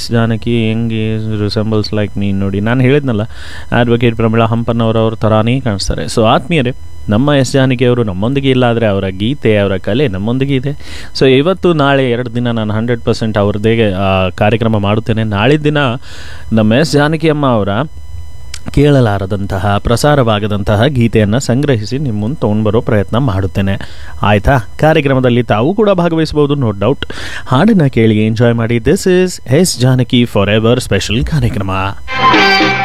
ಜಾನಕಿ ಹೆಂಗೆ resembles like me ನೋಡಿ ನಾನು ಹೇಳಿದ್ನಲ್ಲ ಅಡ್ವೊಕೇಟ್ ಪ್ರಮೀಳಾ ಹಂಪನ್ನವರವ್ರ ಥರಾನೇ ಕಾಣಿಸ್ತಾರೆ ಸೊ ಆತ್ಮೀಯರೇ ನಮ್ಮ ಎಸ್ ಜಾನಕಿಯವರು ನಮ್ಮೊಂದಿಗೆ ಇಲ್ಲ ಆದರೆ ಅವರ ಗೀತೆ ಅವರ ಕಲೆ ನಮ್ಮೊಂದಿಗೆ ಇದೆ ಸೊ ಇವತ್ತು ನಾಳೆ ಎರಡು ದಿನ ನಾನು ಹಂಡ್ರೆಡ್ ಪರ್ಸೆಂಟ್ ಅವ್ರದ್ದೇ ಆ, ಕಾರ್ಯಕ್ರಮ ಮಾಡುತ್ತೇನೆ ನಾಳಿನ ದಿನ ನಮ್ಮ ಎಸ್ ಜಾನಕಿ ಅಮ್ಮ ಅವರ ಕೇಳಲಾರದಂತಹ ಪ್ರಸಾರವಾಗದಂತಹ ಗೀತೆಯನ್ನು ಸಂಗ್ರಹಿಸಿ ನಿಮ್ಮ ಮುಂದೆ ತೊಗೊಂಡ್ಬರೋ ಪ್ರಯತ್ನ ಮಾಡುತ್ತೇನೆ ಆಯಿತಾ ಕಾರ್ಯಕ್ರಮದಲ್ಲಿ ತಾವು ಕೂಡ ಭಾಗವಹಿಸಬಹುದು ನೋ ಡೌಟ್ ಹಾಡನ್ನು ಕೇಳಿ ಎಂಜಾಯ್ ಮಾಡಿ this is S Janaki forever special ಕಾರ್ಯಕ್ರಮ